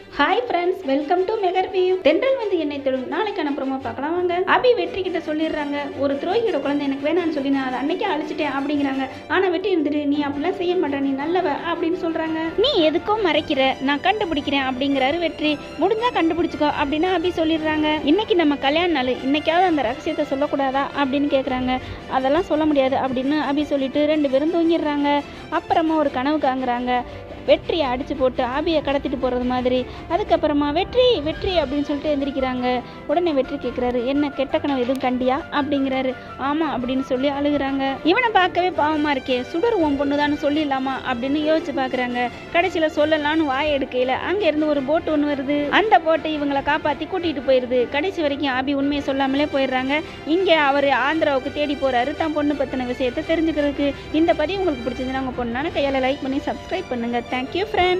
hi friends welcome to மெகர் வியூ தென்றல் வந்து என்னை தொடும் நாளைக்கான ப்ரோமோ பார்க்கலாம் வாங்க அபி வெற்றி கிட்ட சொல்லிடுறாங்க ஒரு துரோகியோட குழந்தை எனக்கு வேணாம்னு சொல்லி நான் அதை அன்னைக்கே அழிச்சிட்டேன் அப்படிங்கிறாங்க ஆனால் வெற்றி இருந்துட்டு நீ அப்படிலாம் செய்ய மாட்டே நீ நல்லவ அப்படின்னு சொல்றாங்க நீ எதுக்கோ மறைக்கிற நான் கண்டுபிடிக்கிறேன் அப்படிங்கிறாரு வெற்றி முடிஞ்சா கண்டுபிடிச்சுக்கோ அப்படின்னு அபி சொல்லிடுறாங்க இன்னைக்கு நம்ம கல்யாண நாள் இன்னைக்காவது அந்த ரகசியத்தை சொல்லக்கூடாதா அப்படின்னு கேட்குறாங்க அதெல்லாம் சொல்ல முடியாது அப்படின்னு அபி சொல்லிட்டு ரெண்டு பேரும் தூங்கிடுறாங்க அப்புறமா ஒரு கனவு காங்குறாங்க வெற்றியை அடிச்சு போட்டு ஆபியை கடத்திட்டு போகிறது மாதிரி அதுக்கப்புறமா வெற்றி வெற்றி அப்படின்னு சொல்லிட்டு எந்திரிக்கிறாங்க உடனே வெற்றி கேட்குறாரு என்ன கெட்ட கனவு எதுவும் கண்டியா அப்படிங்கிறாரு ஆமாம் அப்படின்னு சொல்லி அழுகுறாங்க இவனை பார்க்கவே பாவமாக இருக்கே சுடர் உன் பொண்ணு சொல்லிடலாமா அப்படின்னு யோசிச்சு பார்க்குறாங்க கடைசியில் சொல்லலான்னு வாய் எடுக்கையில் அங்கேருந்து ஒரு போட் ஒன்று வருது அந்த போட்டை இவங்களை காப்பாற்றி கூட்டிகிட்டு போயிடுது கடைசி வரைக்கும் ஆபி உண்மையை சொல்லாமலே போயிடுறாங்க இங்கே அவர் ஆந்திராவுக்கு தேடி போகிறாரு தான் பொண்ணு பற்றின விஷயத்தை தெரிஞ்சுக்கிறதுக்கு இந்த பதிவு உங்களுக்கு பிடிச்சிருந்துன்னா உங்கள் பொண்ணான கையால் லைக் பண்ணி சப்ஸ்கிரைப் பண்ணுங்கள் தேங்க்யூ ஃப்ரெண்ட்